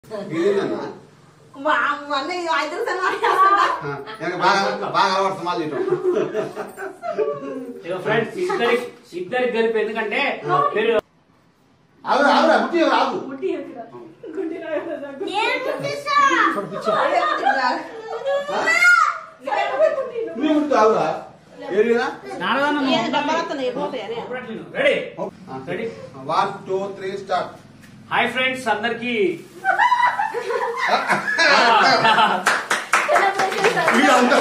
ఇదేందన్నా మా అమ్మ అన్నయ్య ఐదు సినిమా చేస్తుందా నాకు బాగా బాగా అలవాటు సినిమాలు చేయటం ఇక ఫ్రెండ్స్ ఇద్దరి ఇద్దరికి కలిపి ఎందుకంటే మీరు ఆగు ఆగురా బుట్టి రాదు నువ్వు బుట్టి ఆగురా ఏడినా నారదానం ready ready one two three start hi friends అందరికి వీడు అంతా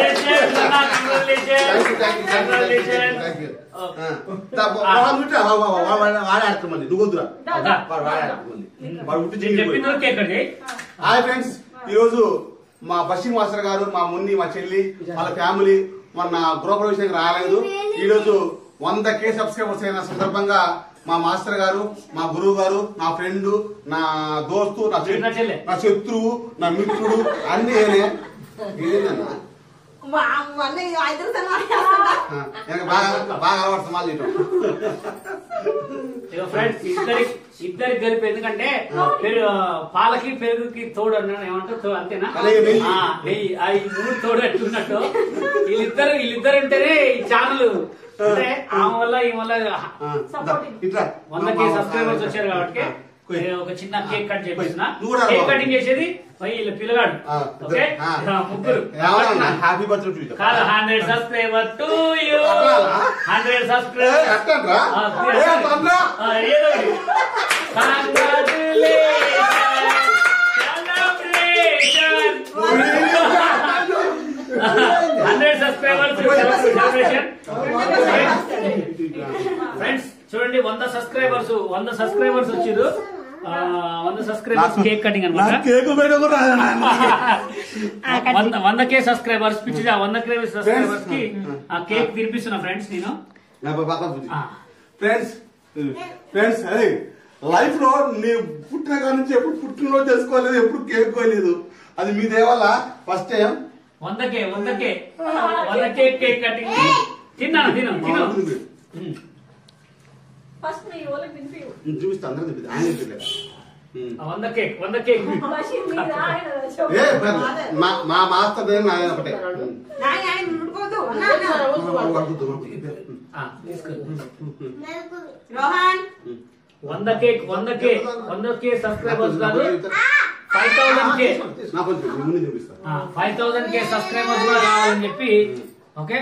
వాడాడుతుంది నువ్వు వద్దురా వాడు వాడాడుతుంది వాడు ఉట్టి చెప్పింది ఓకే ఇక్కడ హాయ్ ఫ్రెండ్స్ ఈ రోజు మా బషీర్ మాస్టర్ గారు మా మున్ని మా చెల్లి వాళ్ళ ఫ్యామిలీ మొన్న గృహప్రవేశానికి రాలేదు ఈ రోజు వంద కే సబ్స్క్రైబర్స్ అయిన సందర్భంగా మా మాస్టర్ గారు మా గురువు గారు నా ఫ్రెండ్ నా దోస్తు నా చె- నా చెల్లె. నా శత్రువు నా మిత్రుడు అన్ని నేనే ఇదేందన్నా మా అమ్మ అన్నయ్య ఐదు సినిమా చేస్తుందా ఆ, నాకు బాగా బాగా అలవాటు సినిమాలు చేయటం ఇక ఫ్రెండ్స్ ఇద్దరి ఇద్దరికి కలిపి ఎందుకంటే పెరుగు పాలకి పెరుగుకి తోడు అన్నాడు ఏమంటారు తో- అంతేనా అలాగే నెయ్యి. ఆ, నెయ్యి ఆ ఈ మూడు తోడు ఎట్టున్నట్టు వీళ్ళిద్దరు వీళ్ళిద్దరు ఉంటేనే ఈ ఛానల్ అంటే ఆమె వల్ల ఈ వల్ల ఆ, దా, ఇట్రా వంద కే సబ్స్క్రైబర్స్ వచ్చారు కాబట్టి నేను ఒక చిన్న కేక్ కట్ చేపిస్తున్నా నువ్వు కూడా కేక్ రా. కటింగ్ చేసేది పోయి వీళ్ళ పిల్లగాడు ఆ, ఓకే ఆ. ఆ, ముగ్గురు హ్యాపీ బర్త్డే టు యూ కాదు హండ్రెడ్ సబ్స్క్రైబర్ టు యూ అట్లా? హండ్రెడ్ ఏ, సబ్స్క్రైబర్ అట్టండ్రా? ఆ, ఏ, అట్టండ్రా? ఏదో ఒకటి. హండ్రెడ్ సబ్స్క్రైబర్స్ సెలబ్రేషన్ ఫ్రెండ్స్ చూడండి వంద సబ్స్క్రైబర్స్ వంద సబ్స్క్రైబర్స్ వచ్చిరు ఆ, వంద సబ్స్క్రైబర్స్ కేక్ కటింగ్ అనమాట కేకు బయట కూడా రాదు. వంద వంద కే సబ్స్క్రైబర్స్ పిచ్చిగా వంద కే సబ్స్క్రైబర్స్ కి ఆ కేక్ తినిపిస్తున్నా ఫ్రెండ్స్ నేను నా పక్కన కూర్చో. ఆ. ఫ్రెండ్స్ ఫ్రెండ్స్ అదే లైఫ్ లో నీ పుట్టిన కాడ నుంచి ఎప్పుడు పుట్టినరోజు చేసుకోలేదు ఎప్పుడు కేక్ కోయలేదు అది మీ దేవల్ల ఫస్ట్ టైం వందకే వందకే వందకే కేక్ కటింగ్ తిన్నాను తిను తిను ఉమ్. ఫస్ట్ నీ వాళ్ళకి వినిపి చూపిస్తా అందరూ చూపిస్తా ఆయన చూపిస్తా. ఉమ్. ఆ వంద కేక్ వంద కేక్ ఏ మా మా మాస్టర్ దేని నాయన ఒకటే ఉమ్. నాయన ఆయన ముట్టుకోవద్దు అన్న అన్న వద్దు, వద్దు. ఆ, తీసుకో రోహన్ వంద కేక్ వంద కే వంద కే సబ్స్క్రైబర్స్ కాదు ఫైవ్ థౌసండ్ కే నా కొంచెం నీ ముందు చూపిస్తా ఫైవ్ థౌసండ్ కే సబ్స్క్రైబర్స్ కూడా కావాలని చెప్పి ఓకే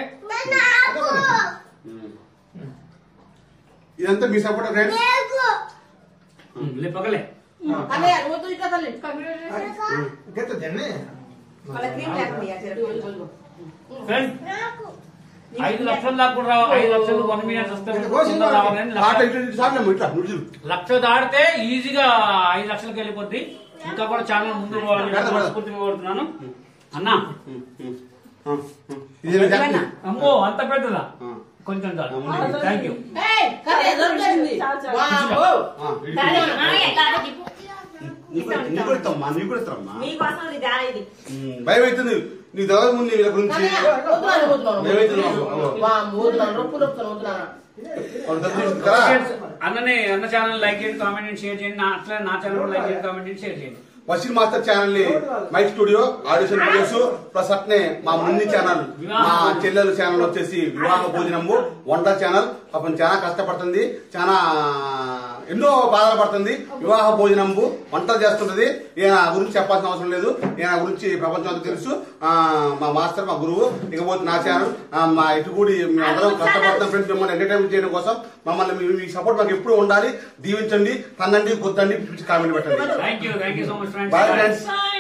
ఉమ్. ఇదంతా మీ సపోర్ట్ ఫ్రెండ్స్ ఉమ్, లేపగలే అన్నయ్య రోజు ఇట్లా తల్లి వాళ్ళ క్రీమ్ లేకుండా ఫ్రెండ్స్ ఐదు లక్షల దాకా కూడా రావు ఐదు లక్షలు వన్ మిలియన్ సబ్స్క్రైబర్స్ రావాలని ఆట లక్ష- ఇటు ఇటు సాగినాము, ఇట్లా నువ్వు చూడు. లక్ష దాటితే ఈజీగా ఐదు లక్షలకి వెళ్ళిపోద్ది ఇంకా కూడా చాలా ముందు పోవాలని పెడతా, పెడతా. మనస్ఫూర్తిగా కోరుతున్నాను అన్నా ఉమ్, ఉమ్. ఆ, ఆ. ఇది నేను చెప్తున్నా. అమ్మో అంత పెద్దదా ఆ. కొంచెం చాలు థ్యాంక్ యూ ఆ, ఇటు. నీకు కూడా- నీకు కూడా ఇస్తామ్మా, నీకు కూడా ఇస్తామ్మా. మీకోసం ఇది దా ఇది ఉమ్, భయం అవుతుంది నీ దగ్గర ముందు వీళ్ళ గురించి వాడు దగ్గర నుంచి కదా అన్ననే అన్న ఛానల్ లైక్ చేయండి కామెంట్ చేయండి షేర్ చేయండి నా- అట్లా నా ఛానల్ లైక్ చేయండి కామెంట్ చేయండి షేర్ చేయండి వసీల్ మాస్టర్ ఛానల్ ని mike studio audition videos plus అట్నే మా మున్ని ఛానల్ మా చెల్లెలు ఛానల్ వచ్చేసి వివాహ భోజనము వంట ఛానల్ పాపం చాలా కష్టపడుతుంది చాలా ఎన్నో బాధలు పడుతుంది వివాహ భోజనము వంటలు చేస్తుంటది ఈయన గురించి చెప్పాల్సిన అవసరం లేదు ఈయన గురించి ప్రపంచం అంతా తెలుసు ఆ, మా మాస్టర్ మా గురువు ఇకపోతే నా ఛానల్ ఆ, మా ఇటు కూడి మేము అందరం కష్టపడుతున్నాం ఫ్రెండ్స్ మిమ్మల్ని ఎంటర్టైన్మెంట్ చేయడం కోసం మమ్మల్ని మీ- మీ సపోర్ట్ మాకు ఎప్పుడు ఉండాలి దీవించండి తన్నండి కొద్దండి కామెంట్ పెట్టండి thank you thank you so much bye friends friends